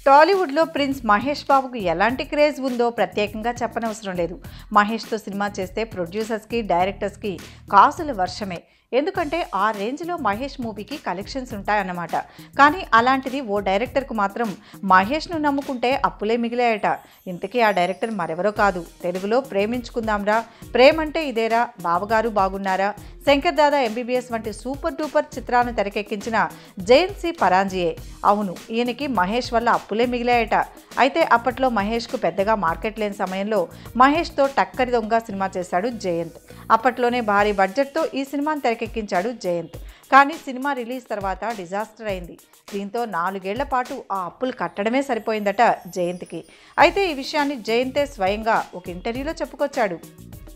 టాలీవుడ్లో ప్రిన్స్ మహేష్ బాబుకు ఎలాంటి క్రేజ్ ఉందో ప్రత్యేకంగా చెప్పనవసరం లేదు మహేష్తో సినిమా చేస్తే ప్రొడ్యూసర్స్కి డైరెక్టర్స్కి కాసుల వర్షమే ఎందుకంటే ఆ రేంజ్లో మహేష్ మూవీకి కలెక్షన్స్ ఉంటాయన్నమాట కానీ అలాంటిది ఓ డైరెక్టర్కు మాత్రం మహేష్ను నమ్ముకుంటే అప్పులే మిగిలాయట ఇంతకీ ఆ డైరెక్టర్ మరెవరో కాదు తెలుగులో ప్రేమించుకుందాంరా ప్రేమంటే ఇదేరా బావగారు బాగున్నారా శంకర్ దాదా ఎంబీబీఎస్ వంటి సూపర్ డూపర్ చిత్రాలను తెరకెక్కించిన జయంత్ పరాంజియే అవును ఈయనకి మహేష్ వల్ల అప్పులే మిగిలాయట అయితే అప్పట్లో మహేష్కు పెద్దగా మార్కెట్ లేని సమయంలో మహేష్తో టక్కరి దొంగ సినిమా చేశాడు జయంత్ అప్పట్లోనే భారీ బడ్జెట్తో ఈ సినిమాను తెరకెక్కించాడు జయంత్ కానీ సినిమా రిలీజ్ తర్వాత డిజాస్టర్ అయింది దీంతో నాలుగేళ్ల పాటు ఆ అప్పులు కట్టడమే సరిపోయిందట జయంత్కి అయితే ఈ విషయాన్ని జయంతే స్వయంగా ఒక ఇంటర్వ్యూలో చెప్పుకొచ్చాడు